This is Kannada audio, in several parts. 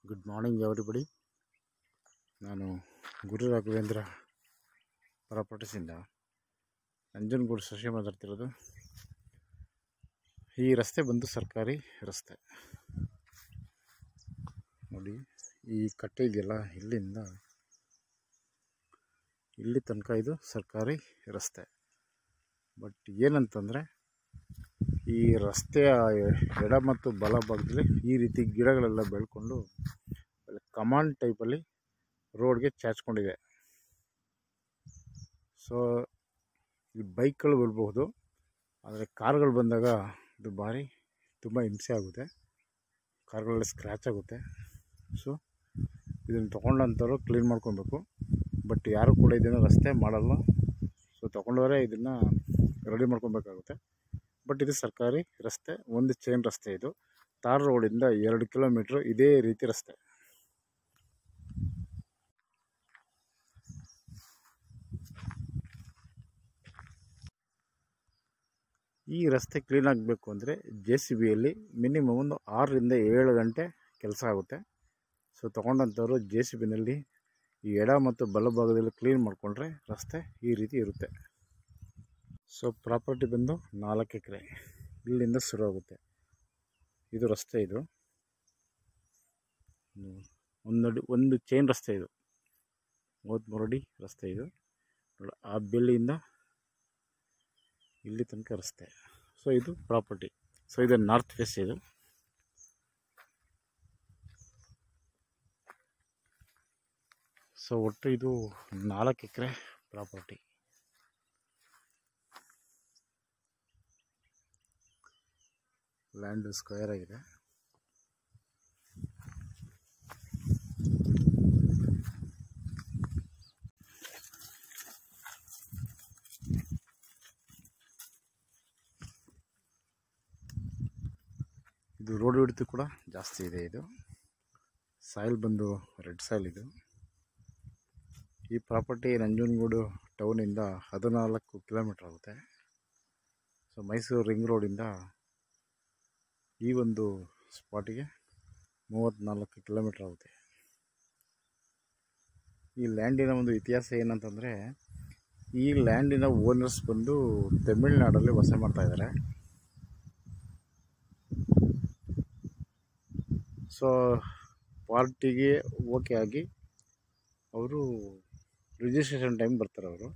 ಗುಡ್ ಮಾರ್ನಿಂಗ್ ಎವ್ರಿಬಡಿ ನಾನು ಗುರು ರಾಘವೇಂದ್ರ ಪ್ರಾಪರ್ಟೀಸಿಂದ ನಂಜನಗೂಡು ಶಶಿ ಮಾತಾಡ್ತಿರೋದು ಈ ರಸ್ತೆ ಬಂದು ಸರ್ಕಾರಿ ರಸ್ತೆ ನೋಡಿ ಈ ಕಟ್ಟೆ ಇದೆಯಲ್ಲ ಇಲ್ಲಿಂದ ಇಲ್ಲಿ ತನಕ ಇದು ಸರ್ಕಾರಿ ರಸ್ತೆ ಬಟ್ ಏನಂತಂದರೆ ಈ ರಸ್ತೆಯ ಎಡ ಮತ್ತು ಬಲ ಭಾಗದಲ್ಲಿ ಈ ರೀತಿ ಗಿಡಗಳೆಲ್ಲ ಬೆಳ್ಕೊಂಡು ಕಮಾಂಡ್ ಟೈಪಲ್ಲಿ ರೋಡ್ಗೆ ಚಾಚ್ಕೊಂಡಿದೆ ಸೊ ಈ ಬೈಕ್ಗಳು ಬರ್ಬೋದು ಆದರೆ ಕಾರ್ಗಳು ಬಂದಾಗ ಇದು ಭಾರಿ ತುಂಬ ಹಿಂಸೆ ಆಗುತ್ತೆ ಕಾರ್ಗಳೆಲ್ಲ ಸ್ಕ್ರ್ಯಾಚ್ ಆಗುತ್ತೆ ಸೊ ಇದನ್ನು ತೊಗೊಂಡಂಥವ್ರು ಕ್ಲೀನ್ ಮಾಡ್ಕೊಬೇಕು ಬಟ್ ಯಾರು ಕೂಡ ಇದನ್ನು ರಸ್ತೆ ಮಾಡಲ್ಲ ಸೊ ತೊಗೊಂಡವರೇ ಇದನ್ನು ರೆಡಿ ಮಾಡ್ಕೊಬೇಕಾಗುತ್ತೆ ಬಟ್ ಇದು ಸರ್ಕಾರಿ ರಸ್ತೆ ಒಂದು ಚೈನ್ ರಸ್ತೆ ಇದು ತಾರ್ ರೋಡಿಂದ ಎರಡು ಕಿಲೋಮೀಟ್ರ್ ಇದೇ ರೀತಿ ರಸ್ತೆ ಈ ರಸ್ತೆ ಕ್ಲೀನ್ ಆಗಬೇಕು ಅಂದರೆ ಜೆ ಸಿ ಬಿಯಲ್ಲಿ ಮಿನಿಮಮ್ ಒಂದು ಆರರಿಂದ ಏಳು ಗಂಟೆ ಕೆಲಸ ಆಗುತ್ತೆ ಸೊ ತೊಗೊಂಡಂಥವ್ರು ಜೆ ಸಿ ಬಿನಲ್ಲಿ ಈ ಎಡ ಮತ್ತು ಬಲಭಾಗದಲ್ಲಿ ಕ್ಲೀನ್ ಮಾಡಿಕೊಂಡ್ರೆ ರಸ್ತೆ ಈ ರೀತಿ ಇರುತ್ತೆ ಸೊ ಪ್ರಾಪರ್ಟಿ ಬಂದು ನಾಲ್ಕು ಎಕರೆ ಇಲ್ಲಿಂದ ಶುರು ಆಗುತ್ತೆ ಇದು ರಸ್ತೆ ಇದು ಒಂದು ಅಡಿ ಒಂದು ಚೈನ್ ರಸ್ತೆ ಇದು ಮೂವತ್ತ್ಮೂರು ಅಡಿ ರಸ್ತೆ ಇದು ನೋಡಿ, ಆ ಬೆಲ್ಲಿಂದ ಇಲ್ಲಿ ತನಕ ರಸ್ತೆ ಸೊ ಇದು ಪ್ರಾಪರ್ಟಿ ಸೊ ಇದು ನಾರ್ತ್ ಫೇಸ್ ಇದು ಸೊ ಒಟ್ಟು ಇದು ನಾಲ್ಕು ಎಕರೆ ಪ್ರಾಪರ್ಟಿ ಲ್ಯಾಂಡ್ ಸ್ಕ್ವೇರ್ ಆಗಿದೆ ಇದು ರೋಡ್ ವಿಡ್ತ್ ಕೂಡ ಜಾಸ್ತಿ ಇದೆ ಇದು ಸಾಯಿಲ್ ಬಂದು ರೆಡ್ ಸಾಯಿಲ್ ಇದು ಈ ಪ್ರಾಪರ್ಟಿ ನಂಜನಗೂಡು ಟೌನಿಂದ ಹದಿನಾಲ್ಕು ಕಿಲೋಮೀಟ್ರ್ ಆಗುತ್ತೆ ಸೊ ಮೈಸೂರು ರಿಂಗ್ ರೋಡಿಂದ ಈ ಒಂದು ಸ್ಪಾಟಿಗೆ ಮೂವತ್ತ್ನಾಲ್ಕು ಕಿಲೋಮೀಟ್ರ್ ಆಗುತ್ತೆ ಈ ಲ್ಯಾಂಡಿನ ಒಂದು ಇತಿಹಾಸ ಏನಂತಂದರೆ ಈ ಲ್ಯಾಂಡಿನ ಓನರ್ಸ್ ಬಂದು ತಮಿಳ್ನಾಡಲ್ಲಿ ವಾಸ ಮಾಡ್ತಾ ಇದ್ದಾರೆ ಸೊ ಪಾರ್ಟಿಗೆ ಓಕೆ ಆಗಿ ಅವರು ರಿಜಿಸ್ಟ್ರೇಷನ್ ಟೈಮ್ ಬರ್ತಾರೆ ಅವರು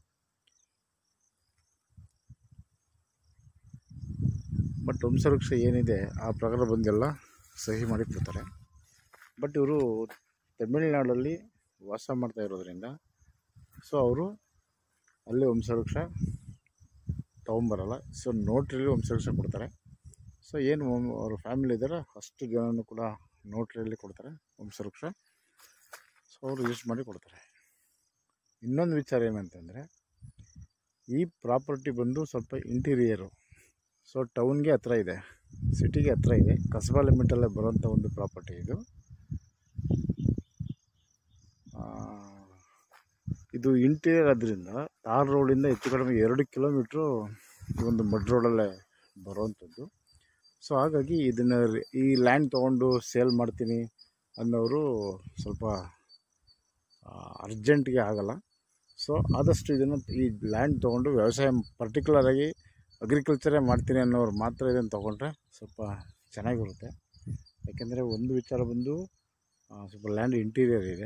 ಬಟ್ ವಂಶವೃಕ್ಷ ಏನಿದೆ ಆ ಪ್ರಕಾರ ಬಂದೆಲ್ಲ ಸಹಿ ಮಾಡಿ ಕೊಡ್ತಾರೆ ಬಟ್ ಇವರು ತಮಿಳ್ನಾಡಲ್ಲಿ ವಾಸ ಮಾಡ್ತಾ ಇರೋದ್ರಿಂದ ಸೊ ಅವರು ಅಲ್ಲಿ ವಂಶವೃಕ್ಷ ತೊಗೊಂಬರಲ್ಲ ಸೊ ನೋಟ್ರಿಲಿ ವಂಶವೃಕ್ಷ ಕೊಡ್ತಾರೆ ಸೊ ಏನು ಅವ್ರ ಫ್ಯಾಮಿಲಿ ಇದ್ದಾರೆ ಅಷ್ಟು ಜನನು ಕೂಡ ನೋಟ್ರಿಯಲ್ಲಿ ಕೊಡ್ತಾರೆ ವಂಶವೃಕ್ಷ ಸೊ ಅವರು ಯೂಸ್ ಮಾಡಿ ಕೊಡ್ತಾರೆ ಇನ್ನೊಂದು ವಿಚಾರ ಏನಂತಂದರೆ ಈ ಪ್ರಾಪರ್ಟಿ ಬಂದು ಸ್ವಲ್ಪ ಇಂಟೀರಿಯರು ಸೊ ಟೌನ್ಗೆ ಹತ್ರ ಇದೆ ಸಿಟಿಗೆ ಹತ್ರ ಇದೆ ಕಸಬಾ ಲಿಮಿಟಲ್ಲೇ ಬರೋಂಥ ಒಂದು ಪ್ರಾಪರ್ಟಿ ಇದು ಆ, ಇದು ಇಂಟೀರಿಯರ್ ಆದ್ದರಿಂದ ತಾರ್ ರೋಡಿಂದ ಹೆಚ್ಚು ಕಡಿಮೆ ಎರಡು ಕಿಲೋಮೀಟ್ರು ಈ ಒಂದು ಮಡ್ ರೋಡಲ್ಲೇ ಬರುವಂಥದ್ದು ಸೊ ಹಾಗಾಗಿ ಇದನ್ನು ಈ ಲ್ಯಾಂಡ್ ತೊಗೊಂಡು ಸೇಲ್ ಮಾಡ್ತೀನಿ ಅನ್ನೋರು ಸ್ವಲ್ಪ ಅರ್ಜೆಂಟ್ಗೆ ಆಗಲ್ಲ ಸೊ ಆದಷ್ಟು ಇದನ್ನು ಈ ಲ್ಯಾಂಡ್ ತೊಗೊಂಡು ವ್ಯವಸಾಯ ಪರ್ಟಿಕ್ಯುಲರಾಗಿ ಅಗ್ರಿಕಲ್ಚರೇ ಮಾಡ್ತೀನಿ ಅನ್ನೋರು ಮಾತ್ರ ಇದನ್ನು ತೊಗೊಂಡ್ರೆ ಸ್ವಲ್ಪ ಚೆನ್ನಾಗಿರುತ್ತೆ ಯಾಕೆಂದರೆ ಒಂದು ವಿಚಾರ ಬಂದು ಆ, ಸ್ವಲ್ಪ ಲ್ಯಾಂಡ್ ಇಂಟೀರಿಯರ್ ಇದೆ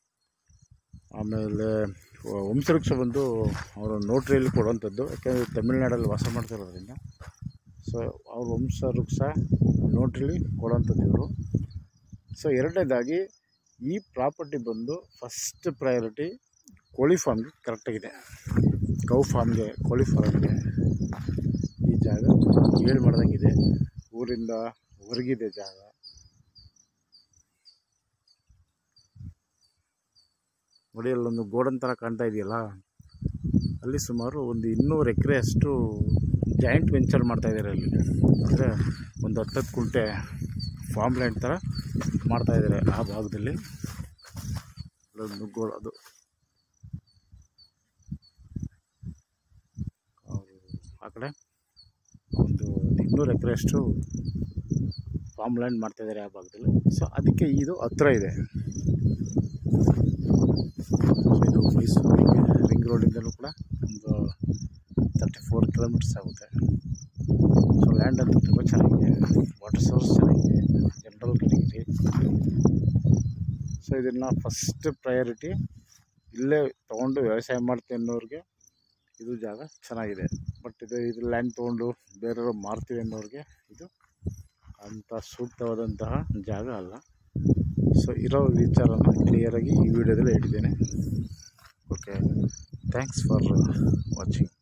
ಆಮೇಲೆ ವ- ವಂಶವೃಕ್ಷ ಬಂದು ಅವರು ನೋಟ್ರಿಯಲ್ಲಿ ಕೊಡುವಂಥದ್ದು ಯಾಕೆಂದರೆ ತಮಿಳ್ನಾಡಲ್ಲಿ ವಾಸ ಮಾಡ್ತಿರೋದ್ರಿಂದ ಸೊ ಅವ್ರ ವಂಶವೃಕ್ಷ ನೋಟ್ರಿಲಿ ಕೊಡುವಂಥದ್ದು ಇವರು ಸೊ ಎರಡನೇದಾಗಿ ಈ ಪ್ರಾಪರ್ಟಿ ಬಂದು ಫಸ್ಟ್ ಪ್ರಯಾರಿಟಿ ಕೋಳಿ ಫಾರ್ಮ್ಗೆ ಕರೆಕ್ಟಾಗಿದೆ ಕೌ ಫಾರ್ಮ್ಗೆ ಕೋಳಿ ಫಾರ್ಮ್ಗೆ ಈ ಜಾಗ ಹೇಳಿ ಮಾಡ್ದಂಗಿದೆ ಊರಿಂದ ಹೊರಗಿದೆ ಜಾಗ ನೋಡಿ ಅಲ್ಲೊಂದು ಗೋಡನ್ ಥರ ಕಾಣ್ತಾ ಇದೆಯಲ್ಲ ಅಲ್ಲಿ ಸುಮಾರು ಒಂದು ಇನ್ನೂರು ಎಕರೆ ಅಷ್ಟು ಜಾಯಿಂಟ್ ವೆಂಚರ್ ಮಾಡ್ತಾಯಿದ್ದಾರೆ ಅಲ್ಲಿ ಅಂದರೆ ಒಂದು ಹತ್ತತ್ತು ಕುಂಟೆ ಫಾರ್ಮ್ ಲ್ಯಾಂಡ್ ಥರ ಮಾಡ್ತಾಯಿದ್ದಾರೆ ಆ ಭಾಗದಲ್ಲಿ ಅಲ್ಲೊಂದು ಗೋಡ ಅದು ಅವ್ರು ಆ ಕಡೆ ಒಂದು ಇನ್ನೂರು ಎಕರೆಯಷ್ಟು ಫಾರ್ಮ್ ಲ್ಯಾಂಡ್ ಮಾಡ್ತಾಯಿದ್ದಾರೆ ಆ ಭಾಗದಲ್ಲಿ ಸೊ ಅದಕ್ಕೆ ಇದು ಹತ್ರ ಇದೆ ಸೊ ಇದು ಮೈಸೂರಿಗೆ ರಿಂಗ್ ರೋಡಿಂದಲೂ ಕೂಡ ಒಂದು ತರ್ಟಿ ಫೋರ್ ಕಿಲೋಮೀಟರ್ಸ್ ಆಗುತ್ತೆ ಸೊ ಲ್ಯಾಂಡ್ ಅಂತೂ ತುಂಬ ಚೆನ್ನಾಗಿದೆ ವಾಟರ್ ಸೋರ್ಸ್ ಚೆನ್ನಾಗಿದೆ ಜನರಲ್ ಕೆಟಗಿರಿ ಸೊ ಇದನ್ನು ಫಸ್ಟ್ ಪ್ರಯಾರಿಟಿ ಇಲ್ಲೇ ತೊಗೊಂಡು ವ್ಯವಸಾಯ ಮಾಡ್ತೀನಿ ಅನ್ನೋರಿಗೆ ಇದು ಜಾಗ ಚೆನ್ನಾಗಿದೆ ಬಟ್ ಇದು ಇದು ಲ್ಯಾಂಡ್ ತೊಗೊಂಡು ಬೇರೆಯವರು ಮಾರ್ತೀವಿ ಅನ್ನೋರಿಗೆ ಇದು ಅಂಥ ಸೂಕ್ತವಾದಂತಹ ಜಾಗ ಅಲ್ಲ ಸೊ ಇರೋ ವಿಚಾರನ ಕ್ಲಿಯರಾಗಿ ಈ ವಿಡಿಯೋದಲ್ಲಿ ಹೇಳಿದ್ದೇನೆ ಓಕೆ ಥ್ಯಾಂಕ್ಸ್ ಫಾರ್ ವಾಚಿಂಗ್